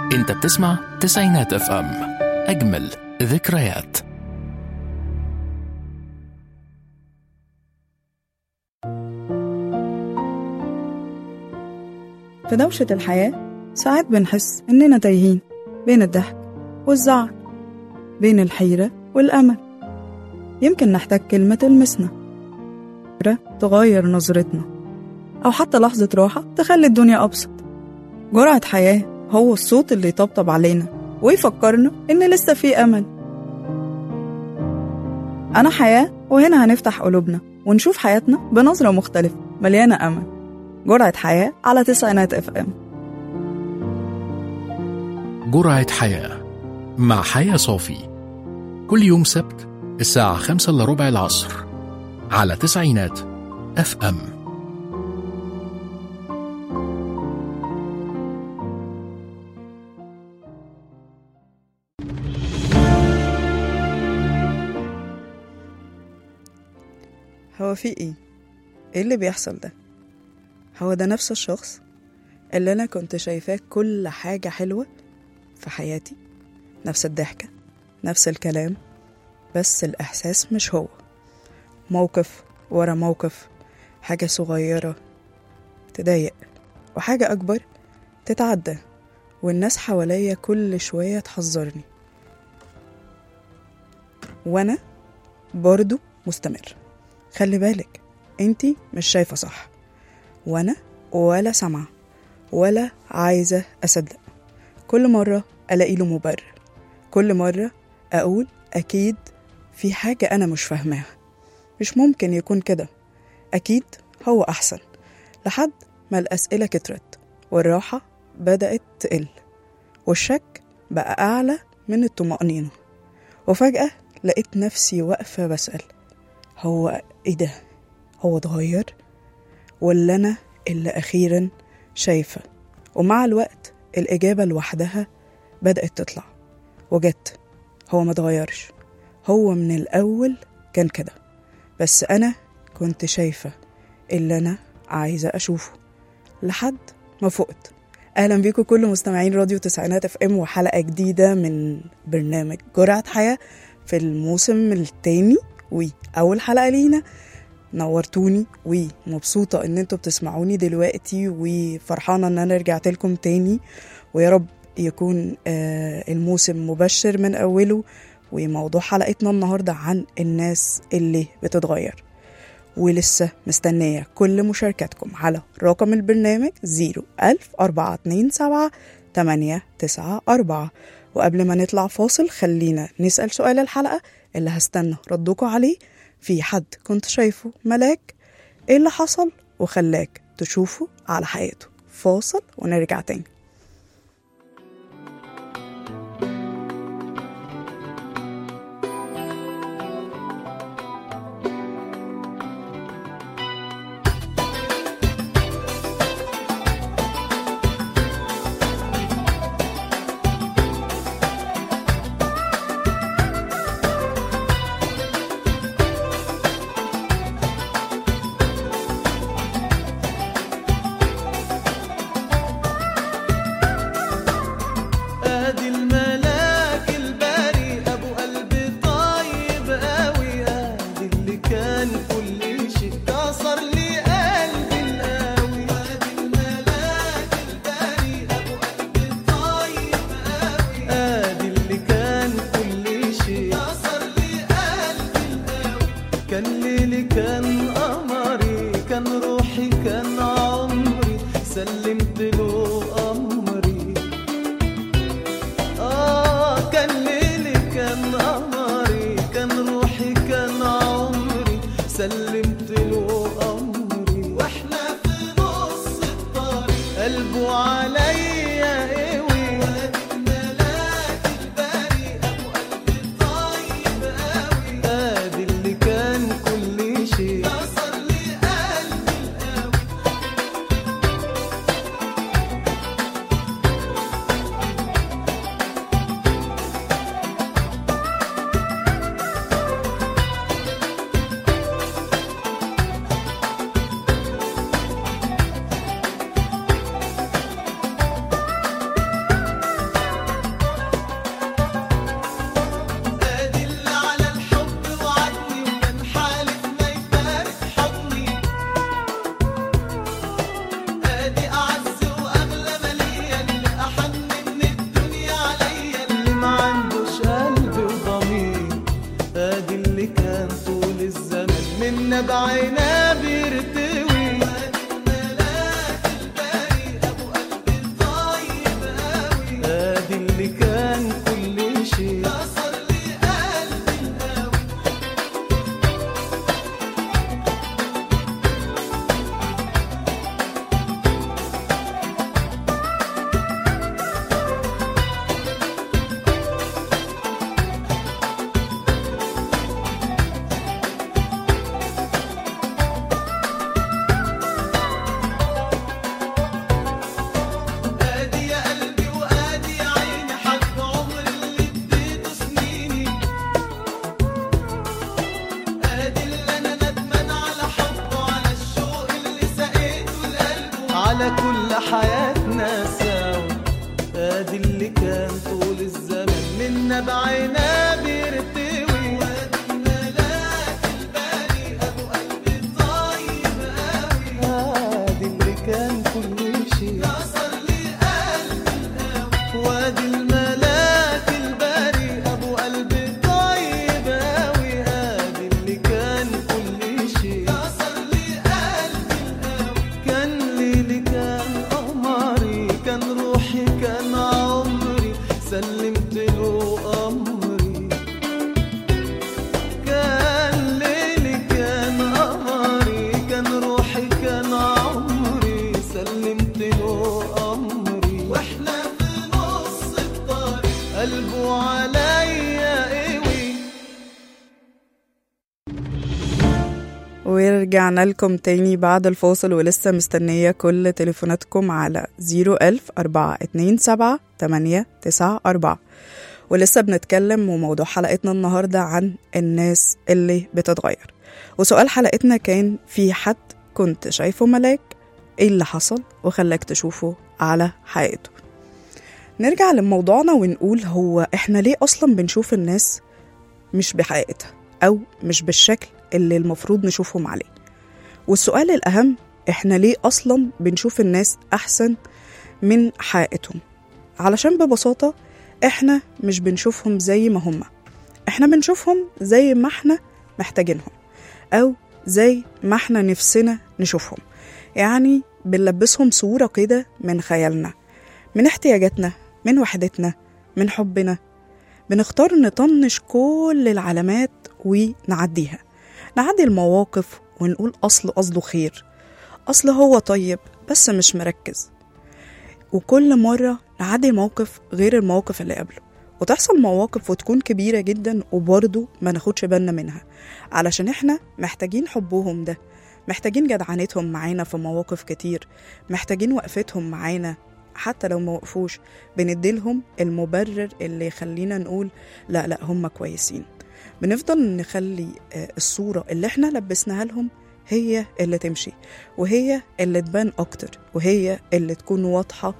انت بتسمع تسعينات اف ام اجمل ذكريات في دوشة الحياة ساعات بنحس إننا تايهين بين الضحك والزعل بين الحيرة والأمل يمكن نحتاج كلمة تلمسنا فكرة تغير نظرتنا أو حتى لحظة راحة تخلي الدنيا أبسط جرعة حياة هو الصوت اللي يطبطب علينا ويفكرنا إن لسه في أمل أنا حياة وهنا هنفتح قلوبنا ونشوف حياتنا بنظرة مختلفة مليانة أمل جرعة حياة على تسعينات اف ام جرعة حياة مع حياة صافي كل يوم سبت الساعة خمسة إلا ربع العصر على تسعينات اف ام هو في ايه؟ ايه اللي بيحصل ده؟ هو ده نفس الشخص اللي انا كنت شايفاه كل حاجة حلوة في حياتي نفس الضحكة نفس الكلام بس الإحساس مش هو موقف ورا موقف حاجة صغيرة تضايق وحاجة أكبر تتعدى والناس حواليا كل شوية تحذرني وأنا برضو مستمر خلي بالك انتي مش شايفة صح وانا ولا سامعة ولا عايزة أصدق كل مرة ألاقي له مبرر كل مرة أقول أكيد في حاجة أنا مش فاهماها مش ممكن يكون كده أكيد هو أحسن لحد ما الأسئلة كترت والراحة بدأت تقل والشك بقى أعلى من الطمأنينة وفجأة لقيت نفسي واقفة بسأل هو إيه ده؟ هو اتغير؟ ولا أنا اللي أخيرا شايفة ومع الوقت الإجابة لوحدها بدأت تطلع وجت هو ما اتغيرش هو من الأول كان كده بس أنا كنت شايفة اللي أنا عايزة أشوفه لحد ما فقت أهلا بيكم كل مستمعين راديو تسعينات اف ام وحلقة جديدة من برنامج جرعة حياة في الموسم التاني وأول حلقة لينا نورتوني ومبسوطة ان انتوا بتسمعوني دلوقتي وفرحانة ان انا رجعت لكم تاني ويا رب يكون آه الموسم مبشر من اوله وموضوع حلقتنا النهاردة عن الناس اللي بتتغير ولسه مستنية كل مشاركاتكم على رقم البرنامج 01427 894 وقبل ما نطلع فاصل خلينا نسأل سؤال الحلقة اللي هستنى ردكم عليه في حد كنت شايفه ملاك ايه اللي حصل وخلاك تشوفه على حياته فاصل ونرجع تاني ادي الملاك الباري ابو قلب طيب قوي ادي اللي كان كل شيء كسر لي قلبي القوي ادي الملاك الباري ابو قلب طيب قوي ادي اللي كان كل شيء كسر لي قلبي القوي كان ليلي كان قمري كان روحي كان عمري سلمت له امري آه كان ليلي كان قمري كان روحي كان عمري سلمت له أمري وإحنا في نص الطريق قلبه عليا قوي ملاك الباري أبو قلبي طيب قوي آدي اللي كان كل شيء كسر لي قلبي القوي على كل حياتنا سوا ادي اللي كان طول الزمن منا بعينا بيرتوي وادي الملاك الباري ابو قلبي طيب قوي ادي اللي كان كل شيء كسر لي قلبي القوي وادي الملاك الباري ابو قلبي طيب قوي ادي اللي كان كل شيء كسر لي قلبي القوي كان ليلي كان قمري كان روحي كان عمري سلمت له امري كان ليلي كان قمري كان روحي كان عمري سلمت له امري واحنا في نص الطريق قلبه عليا قوي ورجعنا لكم تاني بعد الفاصل ولسه مستنية كل تليفوناتكم على 01000 427 894 ولسه بنتكلم وموضوع حلقتنا النهاردة عن الناس اللي بتتغير وسؤال حلقتنا كان في حد كنت شايفه ملاك ايه اللي حصل وخلاك تشوفه على حقيقته نرجع لموضوعنا ونقول هو احنا ليه اصلا بنشوف الناس مش بحقيقتها او مش بالشكل اللي المفروض نشوفهم عليه والسؤال الأهم إحنا ليه أصلا بنشوف الناس أحسن من حقيقتهم علشان ببساطة إحنا مش بنشوفهم زي ما هما إحنا بنشوفهم زي ما إحنا محتاجينهم أو زي ما إحنا نفسنا نشوفهم يعني بنلبسهم صورة كده من خيالنا من احتياجاتنا من وحدتنا من حبنا بنختار نطنش كل العلامات ونعديها نعدي المواقف ونقول أصل قصده خير أصل هو طيب بس مش مركز وكل مرة نعدي موقف غير الموقف اللي قبله وتحصل مواقف وتكون كبيرة جدا وبرضه ما ناخدش بالنا منها علشان احنا محتاجين حبهم ده محتاجين جدعنتهم معانا في مواقف كتير محتاجين وقفتهم معانا حتى لو ما وقفوش بنديلهم المبرر اللي يخلينا نقول لا لا هم كويسين بنفضل نخلي آه، الصورة اللي احنا لبسناها لهم هي اللي تمشي وهي اللي تبان أكتر وهي اللي تكون واضحة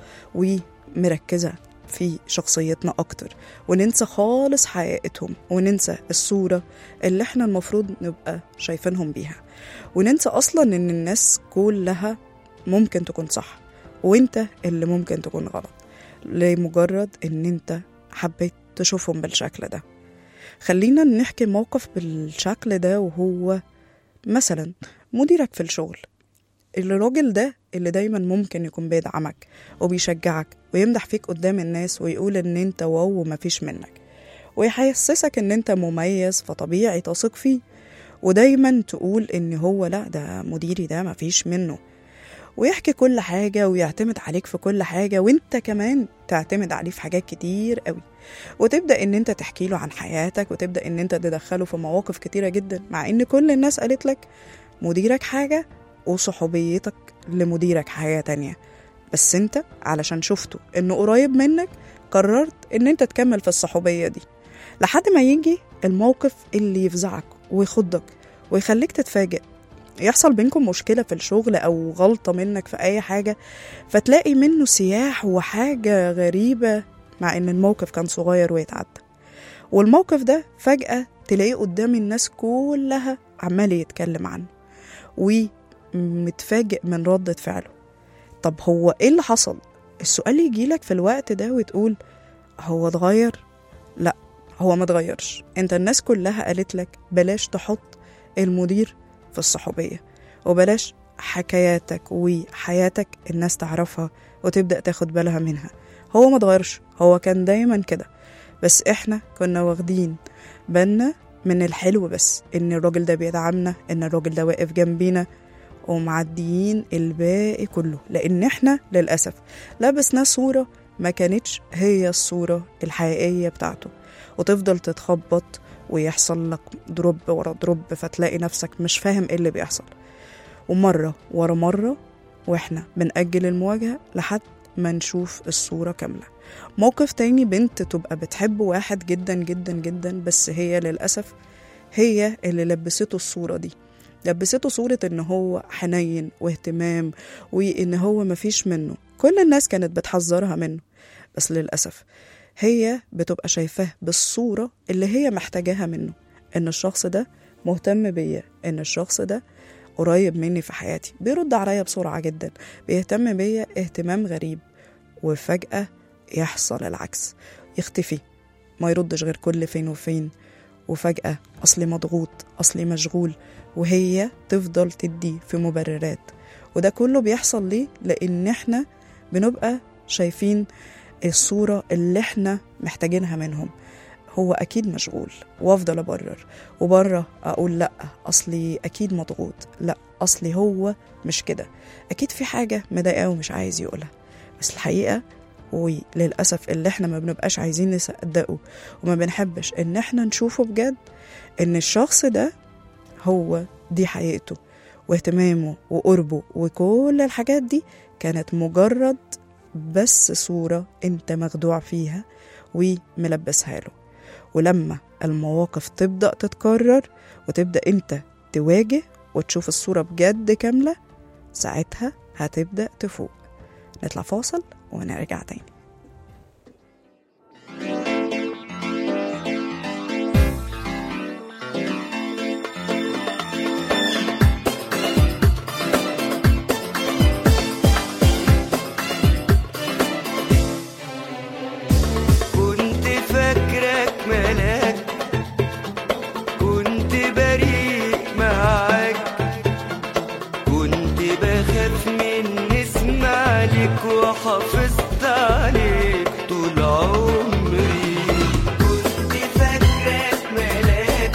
ومركزة في شخصيتنا أكتر وننسى خالص حقيقتهم وننسى الصورة اللي احنا المفروض نبقى شايفينهم بيها وننسى أصلا إن الناس كلها ممكن تكون صح وانت اللي ممكن تكون غلط لمجرد ان انت حبيت تشوفهم بالشكل ده خلينا نحكي موقف بالشكل ده وهو مثلا مديرك في الشغل الراجل ده اللي دايما ممكن يكون بيدعمك وبيشجعك ويمدح فيك قدام الناس ويقول ان انت واو ومفيش منك ويحسسك ان انت مميز فطبيعي تثق فيه ودايما تقول ان هو لا ده مديري ده مفيش منه ويحكي كل حاجة ويعتمد عليك في كل حاجة وانت كمان تعتمد عليه في حاجات كتير قوي وتبدأ ان انت تحكي له عن حياتك وتبدأ ان انت تدخله في مواقف كتيرة جدا مع ان كل الناس قالت لك مديرك حاجة وصحوبيتك لمديرك حاجة تانية بس انت علشان شفته انه قريب منك قررت ان انت تكمل في الصحوبية دي لحد ما يجي الموقف اللي يفزعك ويخضك ويخليك تتفاجئ يحصل بينكم مشكلة في الشغل أو غلطة منك في أي حاجة فتلاقي منه سياح وحاجة غريبة مع إن الموقف كان صغير ويتعدى والموقف ده فجأة تلاقيه قدام الناس كلها عمال يتكلم عنه ومتفاجئ من ردة فعله طب هو ايه اللي حصل السؤال يجيلك في الوقت ده وتقول هو اتغير لا هو ما اتغيرش انت الناس كلها قالت لك بلاش تحط المدير في الصحوبية وبلاش حكاياتك وحياتك الناس تعرفها وتبدأ تاخد بالها منها هو ما اتغيرش هو كان دايما كده بس احنا كنا واخدين بالنا من الحلو بس ان الراجل ده بيدعمنا ان الراجل ده واقف جنبينا ومعديين الباقي كله لان احنا للاسف لبسنا صوره ما كانتش هي الصوره الحقيقيه بتاعته وتفضل تتخبط ويحصل لك دروب ورا دروب فتلاقي نفسك مش فاهم ايه اللي بيحصل ومره ورا مره واحنا بنأجل المواجهه لحد ما نشوف الصوره كامله موقف تاني بنت تبقى بتحب واحد جدا جدا جدا بس هي للأسف هي اللي لبسته الصورة دي لبسته صورة إن هو حنين واهتمام وإن هو مفيش منه كل الناس كانت بتحذرها منه بس للأسف هي بتبقى شايفاه بالصورة اللي هي محتاجاها منه إن الشخص ده مهتم بيا إن الشخص ده قريب مني في حياتي بيرد عليا بسرعة جدا بيهتم بيا اهتمام غريب وفجأة يحصل العكس يختفي ما يردش غير كل فين وفين وفجأة أصلي مضغوط أصلي مشغول وهي تفضل تدي في مبررات وده كله بيحصل ليه؟ لأن احنا بنبقى شايفين الصورة اللي احنا محتاجينها منهم هو أكيد مشغول وأفضل أبرر وبره أقول لأ أصلي أكيد مضغوط لأ أصلي هو مش كده أكيد في حاجة مضايقاه ومش عايز يقولها بس الحقيقة وللأسف اللي احنا ما بنبقاش عايزين نصدقه وما بنحبش ان احنا نشوفه بجد ان الشخص ده هو دي حقيقته واهتمامه وقربه وكل الحاجات دي كانت مجرد بس صورة انت مخدوع فيها وملبسها له ولما المواقف تبدأ تتكرر وتبدأ انت تواجه وتشوف الصورة بجد كاملة ساعتها هتبدأ تفوق نطلع فاصل ونرجع تاني كنت فاكرك ملاك كنت بريء معاك كنت بخاف من اسمع لك وحافظت عليك طول عمري كنت فاكرك ملاك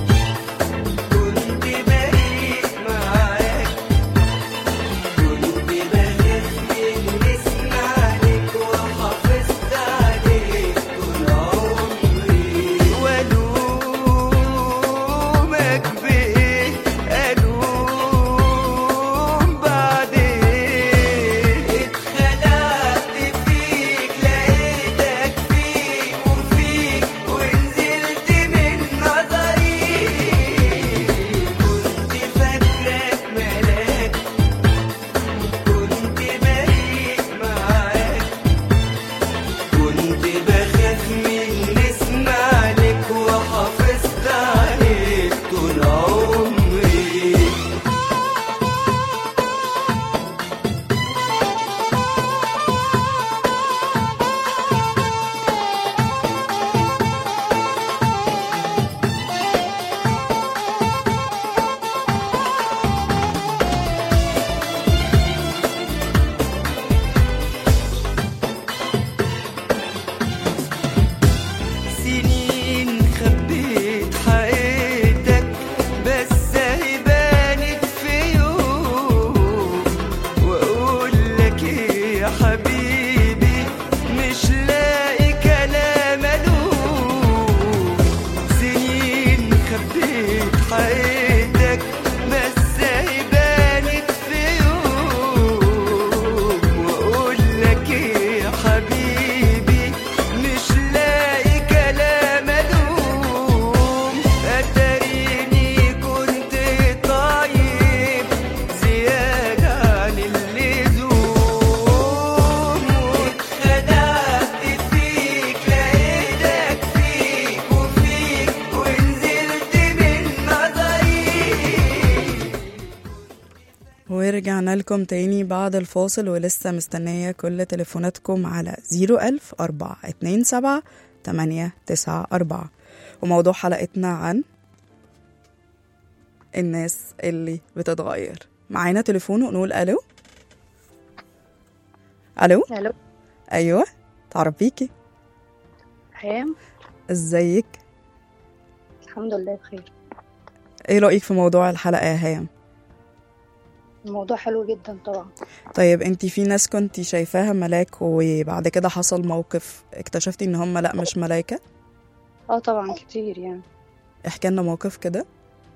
كنت بريء معاك كنت بخاف من اسمع لك وحافظت عليك طول عمري والومك بايه الوم بعد ايه اتخلقت فيك لقيتك فيك وفيك ونزلت من نظري كنت فاكرك ملاك كنت بريء معاك كنت بخاف من اسمع لك وحافظت عليك طول عمري سنين خبيت حقيقتك بس هي بانت في يوم واقول لك ايه يا حبيبي مش لاقي كلام الوم سنين خبيت حقيقتك بس هي بانت في يوم واقول لك ايه يا حبيبي مش لاقي كلام الوم اتريني كنت طيب زيادة عن اللزوم واتخدعت فيك لقيتك فيك وفيك ونزلت من نظري ورجعنا لكم تاني بعد الفاصل ولسه مستنية كل تليفوناتكم على 01000 427 894 وموضوع حلقتنا عن الناس اللي بتتغير معانا تليفون ونقول الو الو الو ايوه تعرف بيكي هام ازيك الحمد لله بخير ايه رأيك في موضوع الحلقة يا هيام الموضوع حلو جدا طبعا طيب انتي في ناس كنتي شايفاها ملاك وبعد كده حصل موقف اكتشفتي ان هم لا مش ملايكة اه طبعا كتير يعني احكي لنا موقف كده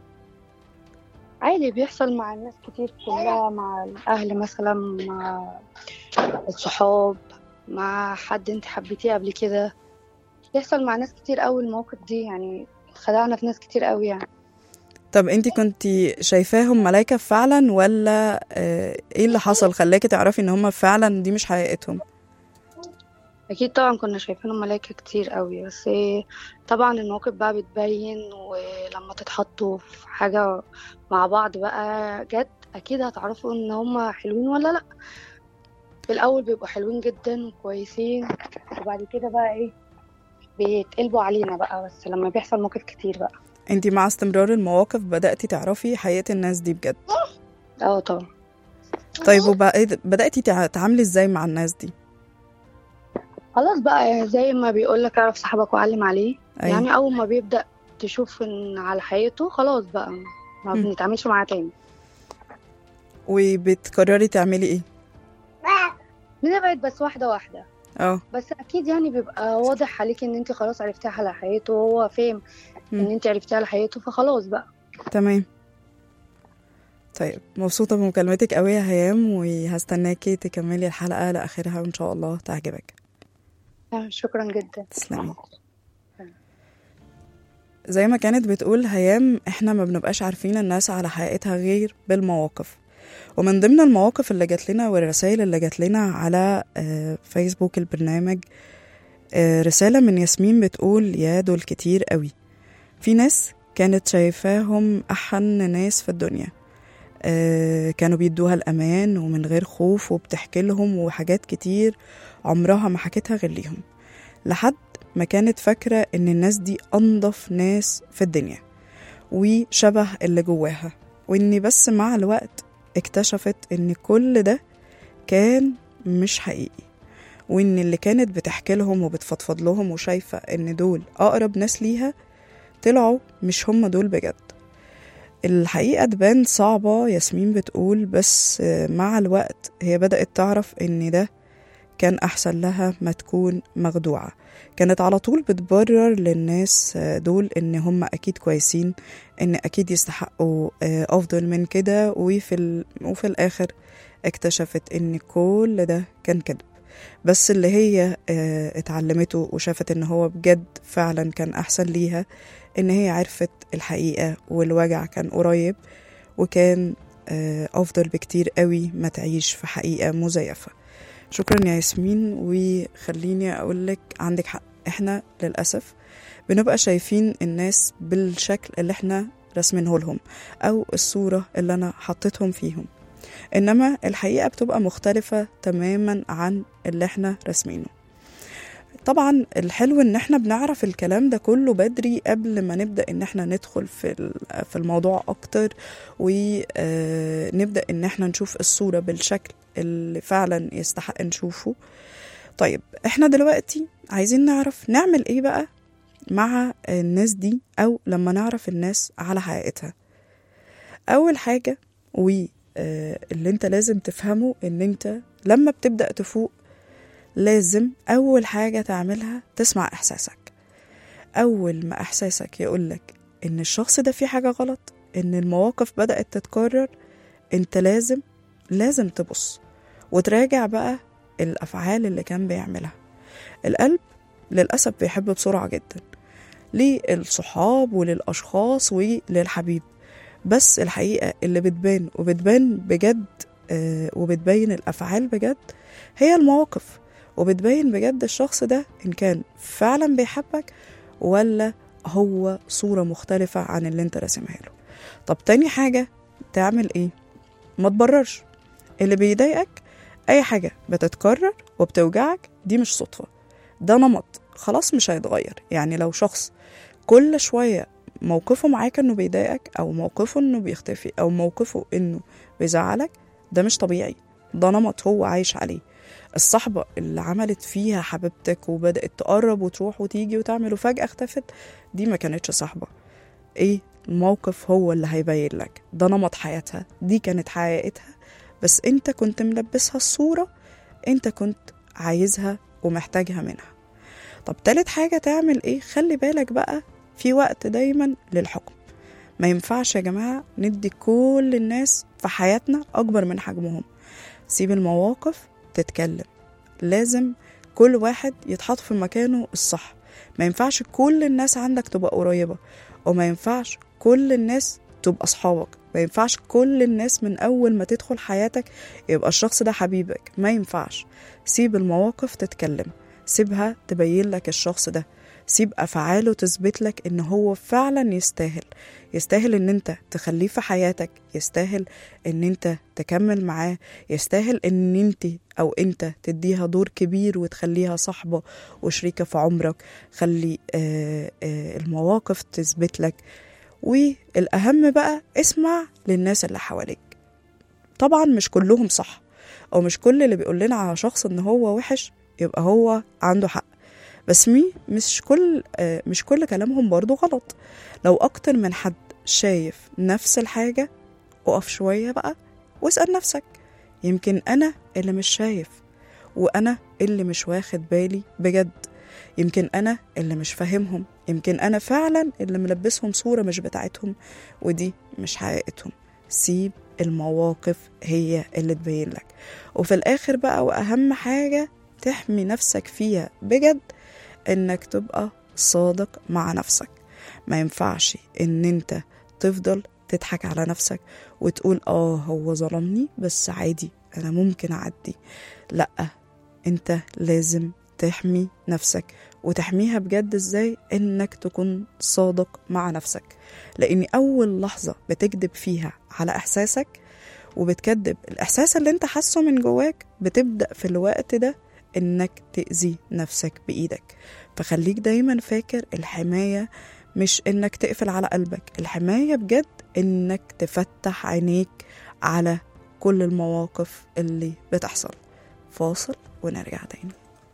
عادي بيحصل مع الناس كتير كلها مع الأهل مثلا مع الصحاب مع حد انت حبيتيه قبل كده بيحصل مع ناس كتير قوي المواقف دي يعني خدعنا في ناس كتير قوي يعني طب انت كنت شايفاهم ملايكة فعلا ولا آه، ايه اللي حصل خلاكي تعرفي ان هم فعلا دي مش حقيقتهم اكيد طبعا كنا شايفينهم ملايكة كتير قوي بس طبعا المواقف بقى بتبين ولما تتحطوا في حاجة مع بعض بقى جد اكيد هتعرفوا ان هما حلوين ولا لا في الاول بيبقوا حلوين جدا وكويسين وبعد كده بقى ايه بيتقلبوا علينا بقى بس لما بيحصل مواقف كتير بقى انت مع استمرار المواقف بدأتي تعرفي حقيقة الناس دي بجد اه طبعا طيب وبدأتي تتعاملي ازاي مع الناس دي خلاص بقى زي ما بيقولك اعرف صاحبك وعلم عليه أيوة. يعني اول ما بيبدأ تشوف ان على حقيقته خلاص بقى ما مم. بنتعاملش معاه تاني وبتقرري تعملي ايه بنبعد بس واحدة واحدة اه بس اكيد يعني بيبقى واضح عليكي ان انت خلاص عرفتيها على حقيقته وهو فاهم مم. ان انت عرفتيها على حقيقته فخلاص بقى تمام طيب مبسوطة بمكالمتك قوي يا هيام وهستناكي تكملي الحلقة لآخرها وإن شاء الله تعجبك آه، شكرا جدا تسلمي زي ما كانت بتقول هيام احنا ما بنبقاش عارفين الناس على حقيقتها غير بالمواقف ومن ضمن المواقف اللي جات لنا والرسائل اللي جات لنا على آه، فيسبوك البرنامج آه، رسالة من ياسمين بتقول يا دول كتير قوي في ناس كانت شايفاهم أحن ناس في الدنيا آه، كانوا بيدوها الأمان ومن غير خوف وبتحكي لهم وحاجات كتير عمرها ما حكيتها غير ليهم لحد ما كانت فاكرة إن الناس دي أنظف ناس في الدنيا وشبه اللي جواها وإن بس مع الوقت اكتشفت إن كل ده كان مش حقيقي وإن اللي كانت بتحكي لهم وبتفضفض لهم وشايفة إن دول أقرب ناس ليها طلعوا مش هم دول بجد الحقيقة تبان صعبة ياسمين بتقول بس آه، مع الوقت هي بدأت تعرف إن ده كان أحسن لها ما تكون مخدوعة كانت على طول بتبرر للناس آه، دول إن هم أكيد كويسين إن أكيد يستحقوا آه، أفضل من كده وفي, ال... وفي الآخر اكتشفت إن كل ده كان كذب بس اللي هي آه، اتعلمته وشافت إن هو بجد فعلا كان أحسن ليها إن هي عرفت الحقيقة والوجع كان قريب وكان آه، أفضل بكتير قوي ما تعيش في حقيقة مزيفة شكرا يا ياسمين وخليني أقولك عندك حق إحنا للأسف بنبقى شايفين الناس بالشكل اللي إحنا رسمينه لهم أو الصورة اللي أنا حطيتهم فيهم إنما الحقيقة بتبقى مختلفة تماما عن اللي إحنا رسمينه طبعا الحلو ان احنا بنعرف الكلام ده كله بدري قبل ما نبدا ان احنا ندخل في ال- في الموضوع اكتر ونبدا ان احنا نشوف الصوره بالشكل اللي فعلا يستحق نشوفه طيب احنا دلوقتي عايزين نعرف نعمل ايه بقى مع الناس دي او لما نعرف الناس على حقيقتها اول حاجه واللي انت لازم تفهمه ان انت لما بتبدا تفوق لازم أول حاجة تعملها تسمع إحساسك أول ما إحساسك يقولك إن الشخص ده فيه حاجة غلط إن المواقف بدأت تتكرر أنت لازم لازم تبص وتراجع بقى الأفعال اللي كان بيعملها القلب للأسف بيحب بسرعة جدا للصحاب وللأشخاص وللحبيب بس الحقيقة اللي بتبان وبتبان بجد آه، وبتبين الأفعال بجد هي المواقف وبتبين بجد الشخص ده إن كان فعلا بيحبك ولا هو صورة مختلفة عن اللي انت راسمها له طب تاني حاجة تعمل ايه ما تبررش اللي بيضايقك اي حاجة بتتكرر وبتوجعك دي مش صدفة ده نمط خلاص مش هيتغير يعني لو شخص كل شوية موقفه معاك انه بيضايقك او موقفه انه بيختفي او موقفه انه بيزعلك ده مش طبيعي ده نمط هو عايش عليه الصحبة اللي عملت فيها حبيبتك وبدأت تقرب وتروح وتيجي وتعمل وفجأة اختفت دي ما كانتش صحبة ايه الموقف هو اللي هيبين لك ده نمط حياتها دي كانت حقيقتها بس انت كنت ملبسها الصورة انت كنت عايزها ومحتاجها منها طب تالت حاجة تعمل ايه خلي بالك بقى في وقت دايما للحكم ما ينفعش يا جماعة ندي كل الناس في حياتنا أكبر من حجمهم سيب المواقف تتكلم لازم كل واحد يتحط في مكانه الصح ما ينفعش كل الناس عندك تبقى قريبة وما ينفعش كل الناس تبقى أصحابك ما ينفعش كل الناس من أول ما تدخل حياتك يبقى الشخص ده حبيبك ما ينفعش سيب المواقف تتكلم سيبها تبين لك الشخص ده سيب أفعاله تثبت لك إن هو فعلا يستاهل يستاهل إن أنت تخليه في حياتك يستاهل إن أنت تكمل معاه يستاهل إن أنت أو أنت تديها دور كبير وتخليها صاحبة وشريكة في عمرك خلي آه آه المواقف تثبت لك والأهم بقى اسمع للناس اللي حواليك طبعا مش كلهم صح أو مش كل اللي بيقول لنا على شخص إن هو وحش يبقى هو عنده حق بس مي مش كل آه مش كل كلامهم برضو غلط لو أكتر من حد شايف نفس الحاجة اقف شوية بقى واسأل نفسك يمكن أنا اللي مش شايف وأنا اللي مش واخد بالي بجد يمكن أنا اللي مش فاهمهم يمكن أنا فعلا اللي ملبسهم صورة مش بتاعتهم ودي مش حقيقتهم سيب المواقف هي اللي تبين لك وفي الآخر بقى وأهم حاجة تحمي نفسك فيها بجد إنك تبقى صادق مع نفسك ما ينفعش إن أنت تفضل تضحك على نفسك وتقول آه هو ظلمني بس عادي أنا ممكن أعدي لأ أنت لازم تحمي نفسك وتحميها بجد ازاي انك تكون صادق مع نفسك لان اول لحظه بتكذب فيها على احساسك وبتكذب الاحساس اللي انت حاسه من جواك بتبدا في الوقت ده انك تاذي نفسك بايدك فخليك دايما فاكر الحمايه مش انك تقفل على قلبك الحمايه بجد انك تفتح عينيك على كل المواقف اللي بتحصل فاصل ونرجع تاني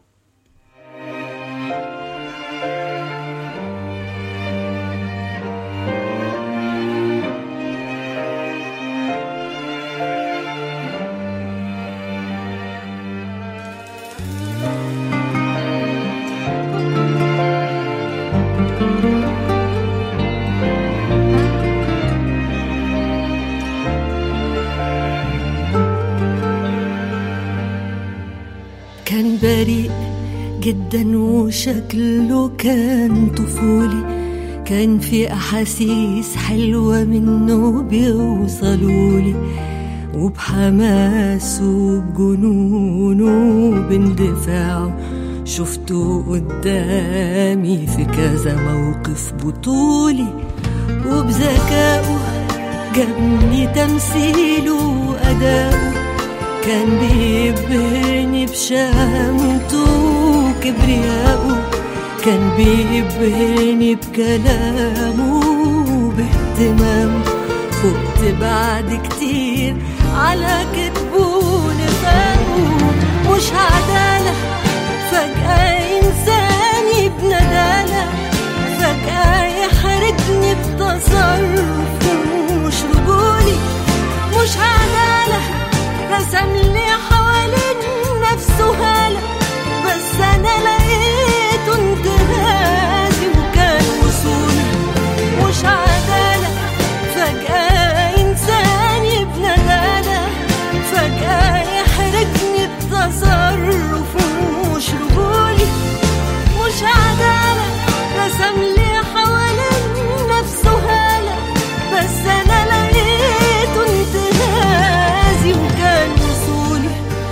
كان بريء جدا وشكله كان طفولي كان في أحاسيس حلوة منه بيوصلولي وبحماسه وبجنونه وباندفاعه شفته قدامي في كذا موقف بطولي وبذكائه جابني تمثيله وأداؤه كان بيبهرني بشهامته وكبرياءه كان بيبهرني بكلامه وباهتمامه فقت بعد كتير على كتبه ونفاقه مش عدالة فجأة إنساني بندالة فجأة يحرجني بتصرفه مش رجولي مش عدالة رسم لي حوالين نفسه هالة بس أنا لقيته انتهازي وكان وصولي مش عدالة فجأة إنسان بندالة فجأة يحرجني بتصرفه مش رجولي مش عدالة رسم لي حوالين نفسه هالة بس أنا لقيته انتهازي وكان وصولي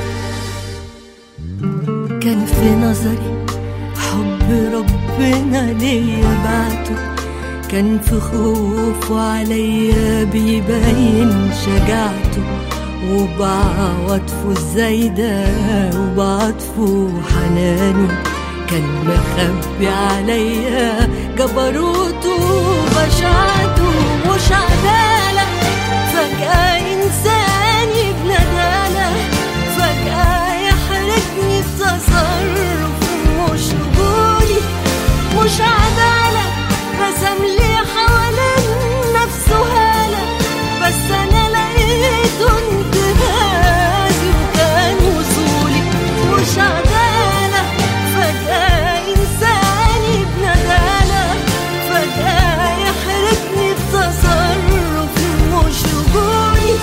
كان في نظري حب ربنا ليا بعته كان في خوفه عليا بيبين شجاعته وبعواطفه الزايدة وبعطفه حنانه كان مخبي عليا جبروته وبشاعته مش عدالة فجأة إنساني بندالة فجأة يحرجني بتصرف مش رجولي مش عدالة رسم لي حوالين نفسه هالة بس أنا لقيته انتهازي وكان وصولي مش عدالة فجأة إنساني بندالة فجأة يحرجني بتصرف مش رجولي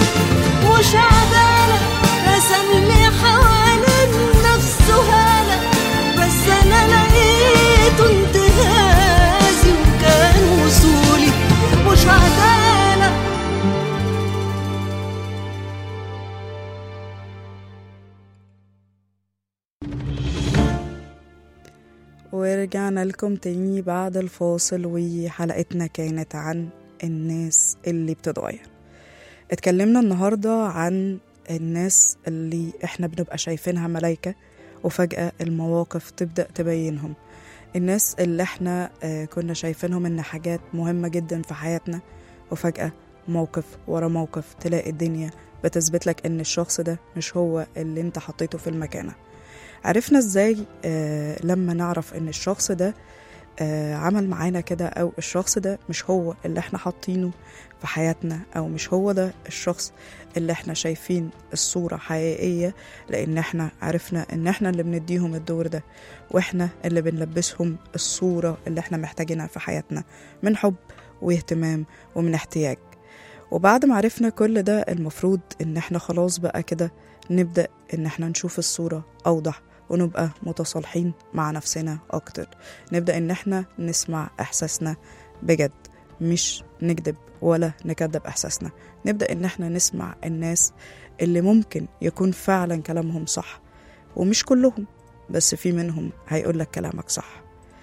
ورجعنا لكم تاني بعد الفاصل وحلقتنا كانت عن الناس اللي بتتغير اتكلمنا النهاردة عن الناس اللي احنا بنبقى شايفينها ملايكة وفجأة المواقف تبدأ تبينهم الناس اللي احنا آه، كنا شايفينهم ان حاجات مهمة جدا في حياتنا وفجأة موقف ورا موقف تلاقي الدنيا بتثبت لك ان الشخص ده مش هو اللي انت حطيته في المكانة عرفنا ازاي آه لما نعرف ان الشخص ده آه عمل معانا كده او الشخص ده مش هو اللي احنا حاطينه في حياتنا او مش هو ده الشخص اللي احنا شايفين الصورة حقيقية لان احنا عرفنا ان احنا اللي بنديهم الدور ده واحنا اللي بنلبسهم الصورة اللي احنا محتاجينها في حياتنا من حب واهتمام ومن احتياج وبعد ما عرفنا كل ده المفروض ان احنا خلاص بقى كده نبدأ ان احنا نشوف الصورة اوضح ونبقى متصالحين مع نفسنا اكتر نبدأ ان احنا نسمع احساسنا بجد مش نكذب ولا نكذب احساسنا نبدأ ان احنا نسمع الناس اللي ممكن يكون فعلا كلامهم صح ومش كلهم بس في منهم هيقولك كلامك صح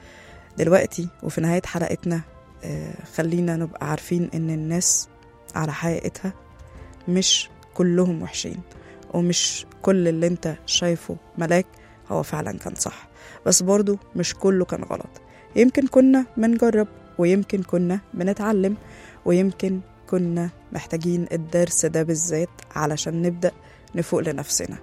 دلوقتي وفي نهاية حلقتنا آه، خلينا نبقى عارفين ان الناس على حقيقتها مش كلهم وحشين ومش كل اللي انت شايفه ملاك هو فعلا كان صح بس برضو مش كله كان غلط يمكن كنا بنجرب ويمكن كنا بنتعلم ويمكن كنا محتاجين الدرس ده بالذات علشان نبدأ نفوق لنفسنا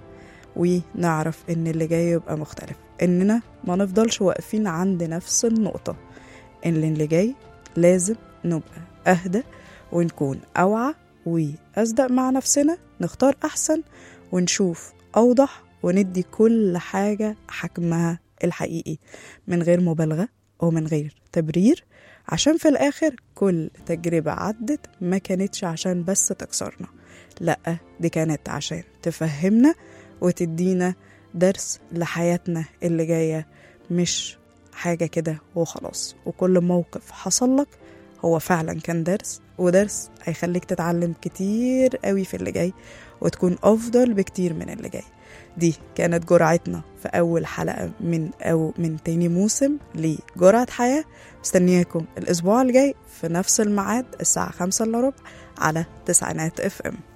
ونعرف ان اللي جاي يبقى مختلف اننا ما نفضلش واقفين عند نفس النقطة ان اللي جاي لازم نبقى اهدى ونكون اوعى واصدق مع نفسنا نختار احسن ونشوف اوضح وندي كل حاجة حجمها الحقيقي من غير مبالغة ومن غير تبرير عشان في الآخر كل تجربة عدت ما كانتش عشان بس تكسرنا لأ دي كانت عشان تفهمنا وتدينا درس لحياتنا اللي جاية مش حاجة كده وخلاص وكل موقف حصل لك هو فعلا كان درس ودرس هيخليك تتعلم كتير قوي في اللي جاي وتكون أفضل بكتير من اللي جاي دي كانت جرعتنا في أول حلقة من أو من تاني موسم لجرعة حياة مستنياكم الأسبوع الجاي في نفس الميعاد الساعة خمسة إلا ربع على تسعينات اف ام